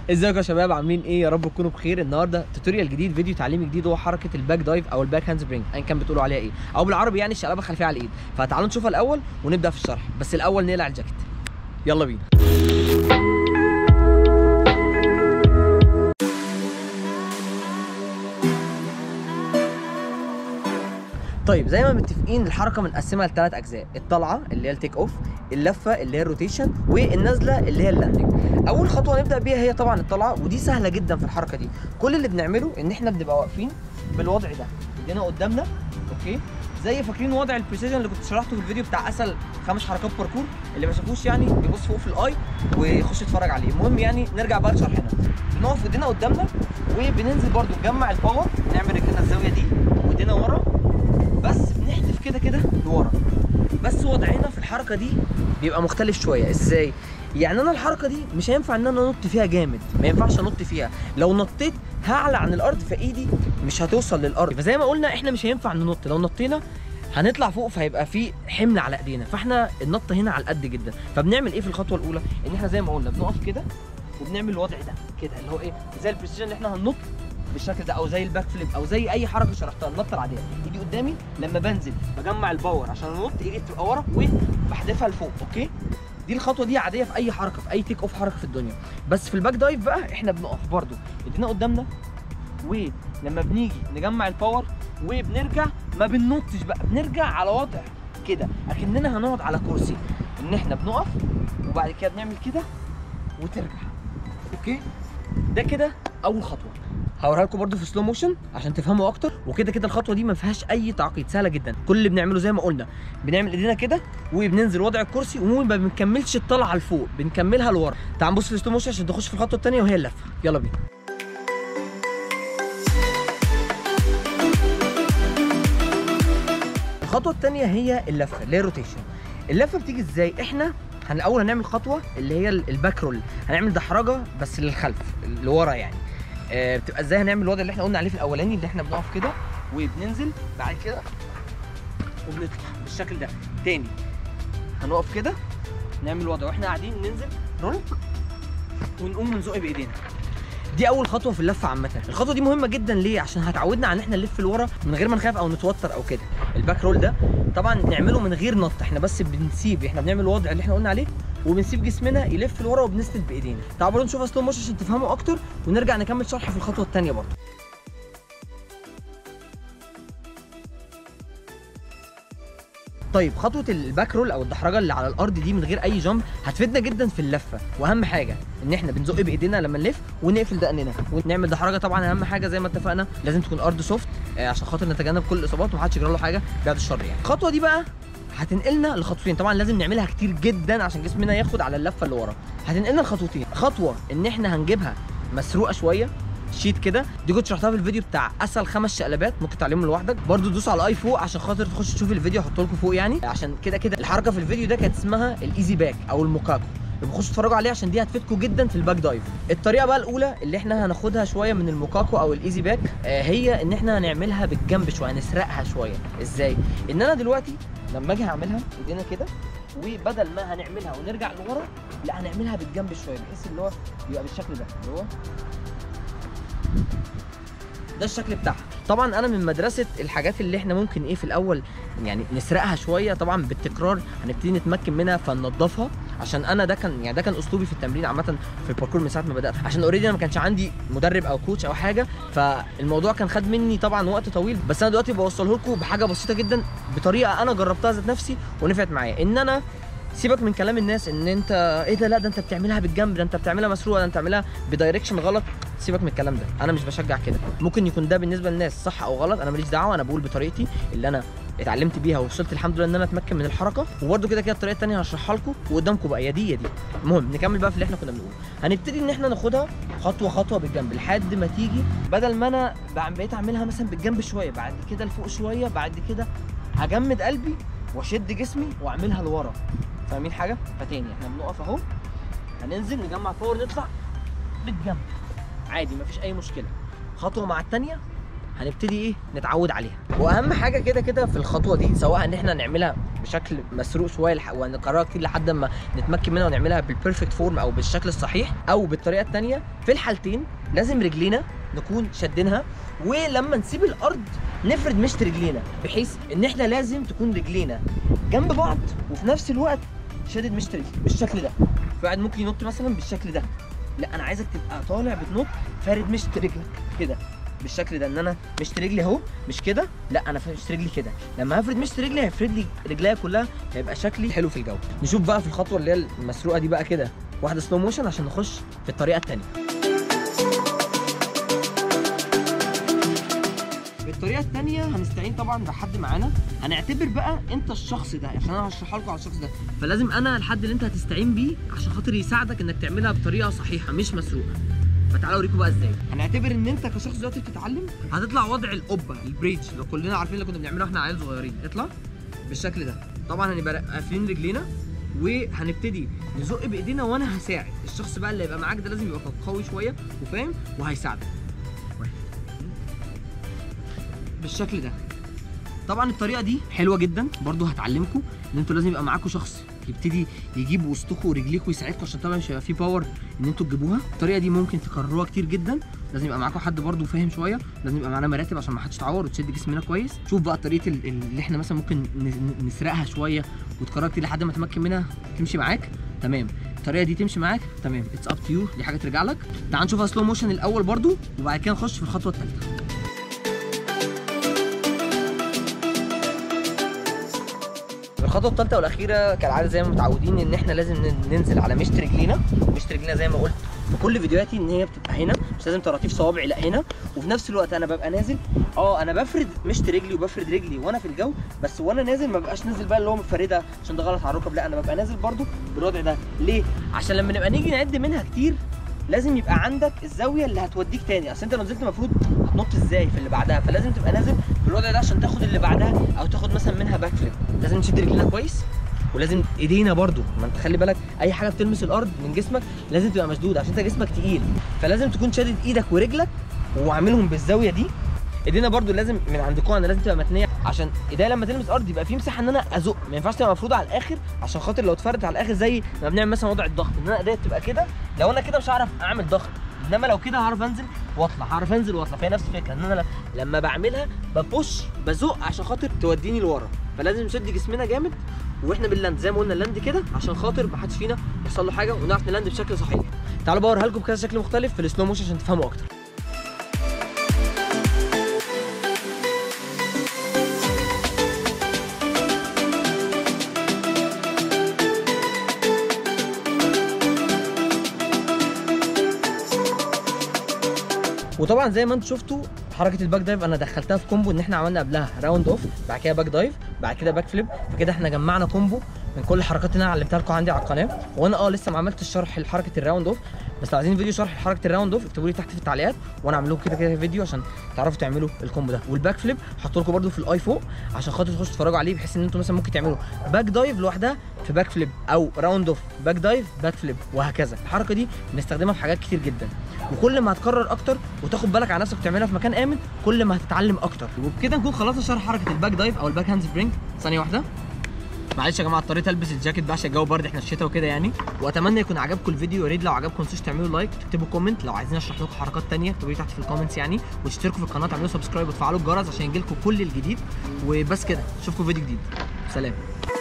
ازيكم يا شباب عاملين ايه يا رب تكونوا بخير النهارده توتوريال جديد فيديو تعليمي جديد هو حركه الباك دايف او الباك هاند سبرينج ايا كان بتقولوا عليها ايه او بالعربي يعني الشقلبه الخلفيه على الايد فتعالوا نشوفها الاول ونبدا في الشرح بس الاول نقلع الجاكيت يلا بينا طيب زي ما متفقين الحركه بنقسمها لثلاث اجزاء الطلعه اللي هي التيك اوف اللفه اللي هي الروتيشن والنازله اللي هي اللاندنج اول خطوه نبدا بيها هي طبعا الطلعه ودي سهله جدا في الحركه دي كل اللي بنعمله ان احنا بنبقى واقفين بالوضع ده ايدينا قدامنا اوكي زي فاكرين وضع البريسيجن اللي كنت شرحته في الفيديو بتاع اسهل خمس حركات باركور اللي ما شافوش يعني يبص فوق في الاي ويخش يتفرج عليه المهم يعني نرجع بقى لشرحنا بنقف ايدينا قدامنا وبننزل برده نجمع الباور نعمل رجلنا الزاويه دي وايدينا ورا بس بنحدف كده كده لورا بس وضعنا في الحركه دي بيبقى مختلف شويه ازاي يعني انا الحركه دي مش هينفع ان انا انط فيها جامد ما ينفعش انط فيها لو نطيت هعلى عن الارض فايدي مش هتوصل للارض فزي ما قلنا احنا مش هينفع ننط لو نطينا هنطلع فوق فهيبقى في حمل على ايدينا فاحنا النط هنا على القد جدا فبنعمل ايه في الخطوه الاولى ان احنا زي ما قلنا بنقف كده وبنعمل الوضع ده كده اللي هو ايه زي البريسيجن اللي احنا هننط بالشكل ده او زي الباك فليب او زي اي حركه شرحتها النطه العاديه ايدي قدامي لما بنزل بجمع الباور عشان انط ايدي بتبقى ورا وبحدفها لفوق اوكي دي الخطوه دي عاديه في اي حركه في اي تيك اوف حركه في الدنيا بس في الباك دايف بقى احنا بنقف برده ايدينا قدامنا ولما بنيجي نجمع الباور وبنرجع ما بننطش بقى بنرجع على وضع كده اكننا هنقعد على كرسي ان احنا بنقف وبعد كده بنعمل كده وترجع اوكي ده كده اول خطوه هوريها لكم برده في سلو موشن عشان تفهموا اكتر وكده كده الخطوه دي ما فيهاش اي تعقيد سهله جدا كل اللي بنعمله زي ما قلنا بنعمل ايدينا كده وبننزل وضع الكرسي وما بنكملش الطلعه لفوق بنكملها لورا تعال نبص في السلو موشن عشان تخش في الخطوه الثانيه وهي اللفه يلا بينا الخطوه الثانيه هي اللفه اللي هي الروتيشن اللفه بتيجي ازاي احنا هن اول هنعمل خطوه اللي هي الباك رول هنعمل دحرجه بس للخلف لورا يعني آه بتبقى ازاي هنعمل الوضع اللي احنا قلنا عليه في الاولاني اللي احنا بنقف كده وبننزل بعد كده وبنطلع بالشكل ده تاني هنقف كده نعمل الوضع واحنا قاعدين ننزل رول ونقوم نزق بايدينا دي اول خطوه في اللفه عامه الخطوه دي مهمه جدا ليه عشان هتعودنا على ان احنا نلف لورا من غير ما نخاف او نتوتر او كده الباك رول ده طبعا نعمله من غير نط احنا بس بنسيب احنا بنعمل الوضع اللي احنا قلنا عليه وبنسيب جسمنا يلف لورا وبنسند بايدينا تعالوا برضه نشوفها سلو موشن عشان تفهموا اكتر ونرجع نكمل شرح في الخطوه الثانيه برضه طيب خطوه الباك رول او الدحرجه اللي على الارض دي من غير اي جامب هتفيدنا جدا في اللفه واهم حاجه ان احنا بنزق بايدينا لما نلف ونقفل دقننا ونعمل دحرجه طبعا اهم حاجه زي ما اتفقنا لازم تكون ارض سوفت عشان خاطر نتجنب كل الاصابات ومحدش يجرى له حاجه بعد الشر يعني الخطوه دي بقى هتنقلنا لخطوتين طبعا لازم نعملها كتير جدا عشان جسمنا ياخد على اللفه اللي ورا هتنقلنا لخطوتين خطوه ان احنا هنجيبها مسروقه شويه شيت كده دي كنت شرحتها في الفيديو بتاع اسهل خمس شقلبات ممكن تعلمهم لوحدك برضو دوس على الاي فوق عشان خاطر تخش تشوف الفيديو هحطه لكم فوق يعني عشان كده كده الحركه في الفيديو ده كانت اسمها الايزي باك او الموكاكو بخشوا اتفرجوا عليه عشان دي هتفيدكم جدا في الباك دايف الطريقه بقى الاولى اللي احنا هناخدها شويه من الموكاكو او الايزي باك آه هي ان احنا هنعملها بالجنب شويه هنسرقها شويه ازاي ان انا دلوقتي لما اجي هعملها ايدينا كده وبدل ما هنعملها ونرجع لورا لا هنعملها بالجنب شويه بحيث اللي هو يبقى بالشكل ده اللي هو ده الشكل بتاعها طبعا انا من مدرسه الحاجات اللي احنا ممكن ايه في الاول يعني نسرقها شويه طبعا بالتكرار هنبتدي نتمكن منها فننضفها عشان انا ده كان يعني ده كان اسلوبي في التمرين عامه في الباركور من ساعه ما بدات عشان اوريدي انا ما كانش عندي مدرب او كوتش او حاجه فالموضوع كان خد مني طبعا وقت طويل بس انا دلوقتي بوصله لكم بحاجه بسيطه جدا بطريقه انا جربتها ذات نفسي ونفعت معايا ان انا سيبك من كلام الناس ان انت ايه ده لا ده انت بتعملها بالجنب ده انت بتعملها مسروقه ده انت بتعملها بدايركشن غلط سيبك من الكلام ده انا مش بشجع كده ممكن يكون ده بالنسبه للناس صح او غلط انا ماليش دعوه انا بقول بطريقتي اللي انا اتعلمت بيها ووصلت الحمد لله ان انا اتمكن من الحركه وبرده كده كده الطريقه الثانيه هشرحها لكم وقدامكم بقى يا دي يا دي المهم نكمل بقى في اللي احنا كنا بنقوله هنبتدي ان احنا ناخدها خطوه خطوه بالجنب لحد ما تيجي بدل ما انا بقيت اعملها مثلا بالجنب شويه بعد كده لفوق شويه بعد كده هجمد قلبي واشد جسمي واعملها لورا فاهمين حاجه فتاني احنا بنقف اهو هننزل نجمع باور نطلع بالجنب عادي مفيش اي مشكله خطوه مع الثانيه هنبتدي ايه نتعود عليها واهم حاجه كده كده في الخطوه دي سواء ان احنا نعملها بشكل مسروق شويه لح... ونكررها كتير لحد ما نتمكن منها ونعملها بالبيرفكت فورم او بالشكل الصحيح او بالطريقه الثانيه في الحالتين لازم رجلينا نكون شادينها ولما نسيب الارض نفرد مشط رجلينا بحيث ان احنا لازم تكون رجلينا جنب بعض وفي نفس الوقت شادد مشط رجلي بالشكل ده في واحد ممكن ينط مثلا بالشكل ده لا انا عايزك تبقى طالع بتنط فارد مشط رجلك كده بالشكل ده ان انا مشط رجلي اهو مش كده لا انا مشط رجلي كده لما هفرد مشط رجلي هيفرد لي رجليا كلها هيبقى شكلي حلو في الجو نشوف بقى في الخطوه اللي هي المسروقه دي بقى كده واحده سلو موشن عشان نخش في الطريقه الثانيه بالطريقه الثانيه هنستعين طبعا بحد معانا هنعتبر بقى انت الشخص ده عشان انا هشرحها لكم على الشخص ده فلازم انا الحد اللي انت هتستعين بيه عشان خاطر يساعدك انك تعملها بطريقه صحيحه مش مسروقه فتعالوا اوريكم بقى ازاي هنعتبر ان انت كشخص دلوقتي بتتعلم هتطلع وضع القبه البريدج لو كلنا عارفين اللي كنا بنعمله واحنا عيال صغيرين اطلع بالشكل ده طبعا هنبقى قافلين رجلينا وهنبتدي نزق بايدينا وانا هساعد الشخص بقى اللي هيبقى معاك ده لازم يبقى قوي شويه وفاهم وهيساعدك واحد. بالشكل ده طبعا الطريقه دي حلوه جدا برضو هتعلمكم ان انتوا لازم يبقى معاكم شخص يبتدي يجيب وسطكم ورجليكم ويساعدكم عشان طبعا مش هيبقى فيه باور ان انتوا تجيبوها الطريقه دي ممكن تكرروها كتير جدا لازم يبقى معاكم حد برضو فاهم شويه لازم يبقى معانا مراتب عشان ما حدش يتعور وتشد جسمنا كويس شوف بقى طريقه ال- اللي احنا مثلا ممكن ن- نسرقها شويه وتكررها كتير لحد ما تمكن منها تمشي معاك تمام الطريقه دي تمشي معاك تمام اتس اب تو يو دي حاجه ترجع لك تعال نشوفها سلو موشن الاول برضو وبعد كده نخش في الخطوه الثالثه الخطوه الثالثه والاخيره كالعاده زي ما متعودين ان احنا لازم ن- ننزل على مشط رجلينا مشط رجلينا زي ما قلت في كل فيديوهاتي ان هي بتبقى هنا مش لازم طراطيف صوابع لا هنا وفي نفس الوقت انا ببقى نازل اه انا بفرد مشط رجلي وبفرد رجلي وانا في الجو بس وانا نازل ما ببقاش نازل بقى اللي هو مفردها عشان ده غلط على الركب لا انا ببقى نازل برضو بالوضع ده ليه عشان لما نبقى نيجي نعد منها كتير لازم يبقى عندك الزاويه اللي هتوديك تاني اصل انت لو نزلت المفروض هتنط ازاي في اللي بعدها فلازم تبقى نازل بالوضع ده عشان تاخد اللي بعدها او تاخد مثلا منها باك فليب لازم نشد رجلنا كويس ولازم ايدينا برضو ما انت خلي بالك اي حاجه بتلمس الارض من جسمك لازم تبقى مشدوده عشان انت جسمك تقيل فلازم تكون شادد ايدك ورجلك وعاملهم بالزاويه دي ايدينا برضو لازم من عند كوعنا لازم تبقى متنيه عشان ايديا لما تلمس الارض يبقى في مساحه ان انا ازق ما ينفعش تبقى مفروضه على الاخر عشان خاطر لو اتفردت على الاخر زي ما بنعمل مثلا وضع الضغط ان انا ايديا تبقى كده لو انا كده مش هعرف اعمل ضغط انما لو كده هعرف انزل واطلع هعرف انزل واطلع فهي نفس الفكره ان انا لما بعملها ببوش بزق عشان خاطر توديني لورا فلازم نشد جسمنا جامد واحنا باللاند زي ما قلنا اللاند كده عشان خاطر ما حدش فينا يحصل له حاجه ونعرف نلاند بشكل صحيح تعالوا بقى اوريها لكم بكذا شكل مختلف في السلو موشن عشان تفهموا اكتر وطبعا زي ما انتم شفتوا حركه الباك دايف انا دخلتها في كومبو ان احنا عملنا قبلها راوند اوف بعد كده باك دايف بعد كده باك فليب فكده احنا جمعنا كومبو من كل الحركات اللي انا علمتها لكم عندي على القناه وانا اه لسه ما عملتش شرح لحركه الراوند اوف بس لو عايزين فيديو شرح لحركه الراوند اوف اكتبوا لي تحت في التعليقات وانا اعمل لكم كده كده فيديو عشان تعرفوا تعملوا الكومبو ده والباك فليب هحط لكم برده في الاي فوق عشان خاطر تخشوا تتفرجوا عليه بحيث ان انتم مثلا ممكن تعملوا باك دايف لوحدها في باك فليب او راوند اوف باك دايف باك فليب وهكذا الحركه دي بنستخدمها في حاجات كتير جدا وكل ما هتكرر اكتر وتاخد بالك على نفسك وتعملها في مكان امن كل ما هتتعلم اكتر وبكده نكون خلصنا شرح حركه الباك دايف او الباك هاند سبرينج ثانيه واحده معلش يا جماعه اضطريت البس الجاكيت بقى عشان الجو برد احنا في الشتاء وكده يعني واتمنى يكون عجبكم الفيديو يا ريت لو عجبكم ما تنسوش تعملوا لايك تكتبوا كومنت لو عايزين اشرح لكم حركات تانية اكتبوا لي تحت في الكومنتس يعني وتشتركوا في القناه تعملوا سبسكرايب وتفعلوا الجرس عشان يجيلكم كل الجديد وبس كده اشوفكم فيديو جديد سلام